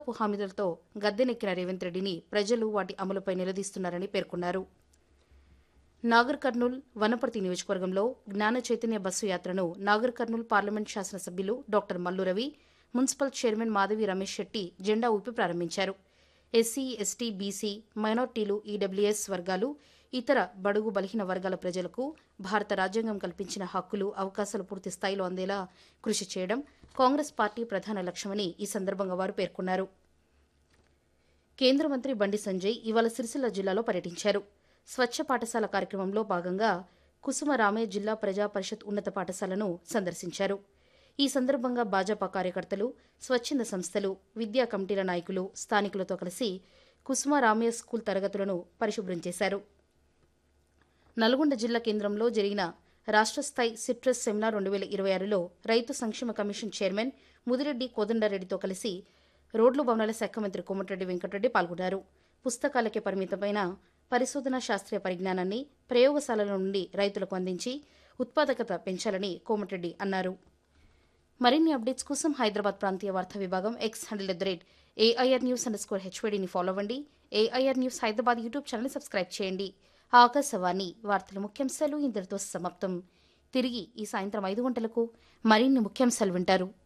అబద్ధపు హామీలతో గద్దెనెక్కిన రేవంత్ రెడ్డిని ప్రజలు వాటి అమలుపై నిలదీస్తున్నారని పేర్కొన్నారు నాగర్ కర్నూల్ వనపర్తి నియోజకవర్గంలో జ్ఞాన చైతన్య బస్సు యాత్రను నాగర్ కర్నూల్ పార్లమెంట్ శాసనసభ్యులు doctor Mallu Ravi municipal chairman Madhavi Ramesh Shetty జెండా ఊపి ప్రారంభించారు ఎస్సీ ఎస్టీ బీసీ మైనార్టీలు ఈడబ్ల్యూఎస్ వర్గాలు ఇతర బడుగు బలహీన వర్గాల ప్రజలకు భారత రాజ్యాంగం కల్పించిన హక్కులు అవకాశాలు పూర్తి స్థాయిలో అందేలా కృషి చేయడం కాంగ్రెస్ పార్టీ ప్రధాన లక్ష్యమని ఈ సందర్భంగా వారు పేర్కొన్నారు కేంద్ర మంత్రి బండి సంజయ్ ఇవాళ సిరిసిల్ల జిల్లాలో పర్యటించారు స్వచ్ఛ పాఠశాల కార్యక్రమంలో భాగంగా కుసుమరామే జిల్లా ప్రజా పరిషత్ ఉన్నత పాఠశాలను సందర్శించారు ఈ సందర్భంగా భాజపా కార్యకర్తలు స్వచ్ఛంద సంస్థలు విద్యా కమిటీల నాయకులు స్థానికులతో కలిసి కుసుమరామయ్య స్కూల్ తరగతులను పరిశుభ్రం చేశారు నల్గొండ జిల్లా కేంద్రంలో జరిగిన రాష్ట్ర స్థాయి సిట్రస్ సెమినార్ రెండు వేల ఇరవై ఆరులో రైతు సంక్షేమ కమిషన్ చైర్మన్ ముదిరెడ్డి కోదండారెడ్డితో కలిసి రోడ్లు భవనాల శాఖ మంత్రి కోమటిరెడ్డి వెంకటరెడ్డి పాల్గొన్నారు పుస్తకాలకే పరిమితమైన పరిశోధన శాస్త్రీయ పరిజ్ఞానాన్ని ప్రయోగశాలల నుండి రైతులకు అందించి ఉత్పాదకత పెంచాలని కోమటిరెడ్డి అన్నారు మరిన్ని అప్డేట్స్ కోసం హైదరాబాద్ ప్రాంతీయ వార్తా విభాగం X handle at the rate AIR news under score హెచ్వేడిని ఫాలో అవ్వండి AIR news Hyderabad YouTube channel subscribe చేయండి ఆకాశవాణి వార్తల ముఖ్యాంశాలు ఇంతటితో సమాప్తం తిరిగి ఈ సాయంత్రం ఐదు గంటలకు మరిన్ని ముఖ్యాంశాలు వింటారు